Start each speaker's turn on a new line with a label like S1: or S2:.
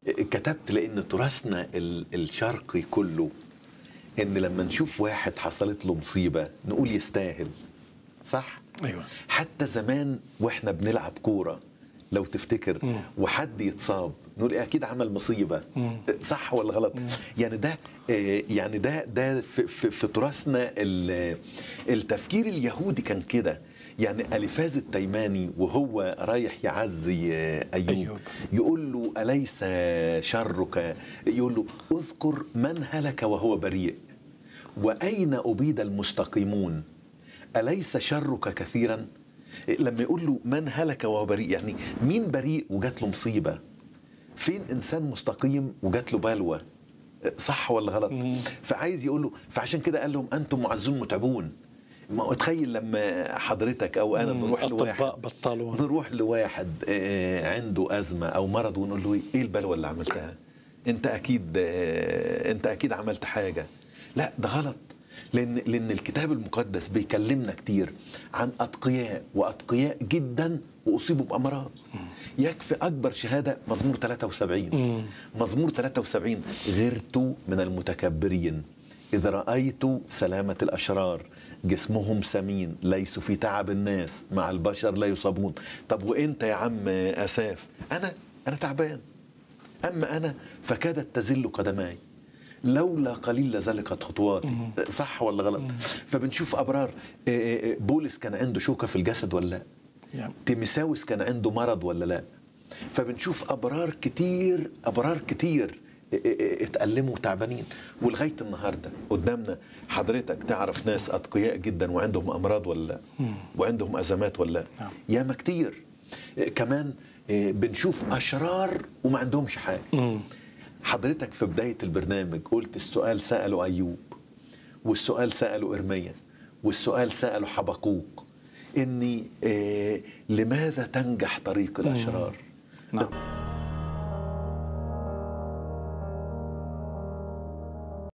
S1: كتبت لان تراثنا ال- الشرقي كله ان لما نشوف واحد حصلت له مصيبه نقول يستاهل صح
S2: ايوه
S1: حتى زمان واحنا بنلعب كوره لو تفتكر وحد يتصاب نقول إيه اكيد عمل مصيبه صح ولا غلط يعني ده آه، يعني ده ده في, في, في تراثنا ال- التفكير اليهودي كان كده يعني اليفاز التيماني وهو رايح يعزي آه، ايوب,
S2: أيوب.
S1: أيوب. يقول له اليس شرك يقول له اذكر من هلك وهو بريء واين ابيد المستقيمون اليس شرك كثيرا لما يقول له من هلك وهو بريء يعني مين بريء وجات له مصيبه فين انسان مستقيم وجات له بلوى صح ولا غلط فعايز يقول له فعشان كده قال لهم انتم معزون متعبون ما هو تخيل لما حضرتك او انا
S2: مم.
S1: نروح
S2: أطباء
S1: لواحد
S2: بطلون.
S1: نروح لواحد آه، عنده ازمه او مرض ونقول له ايه البلوى اللي عملتها انت اكيد آه، انت اكيد عملت حاجه لا ده غلط لان لان الكتاب المقدس بيكلمنا كتير عن اتقياء واتقياء جدا واصيبوا بامراض يكفي اكبر شهاده مزمور 73 مزمور 73 غرت من المتكبرين إذ رأيت سلامة الأشرار جسمهم سمين ليسوا في تعب الناس مع البشر لا يصابون طب وإنت يا عم أساف أنا أنا تعبان أما أنا فكادت تزل قدماي لولا قليل لزلقت خطواتي صح ولا غلط فبنشوف أبرار إيه إيه بولس كان عنده شوكة في الجسد ولا لا
S2: يعني
S1: تيمساوس كان عنده مرض ولا لا فبنشوف ابرار كتير ابرار كتير ا- ا- اتألموا تعبانين ولغايه النهارده قدامنا حضرتك تعرف ناس اتقياء جدا وعندهم امراض ولا لا وعندهم ازمات ولا لا
S2: نعم.
S1: ياما كتير ا- كمان ا، بنشوف اشرار وما عندهمش حاجه حضرتك في بدايه البرنامج قلت السؤال ساله ايوب والسؤال ساله ارميا والسؤال ساله حبقوق اني آه لماذا تنجح طريق الاشرار
S2: نعم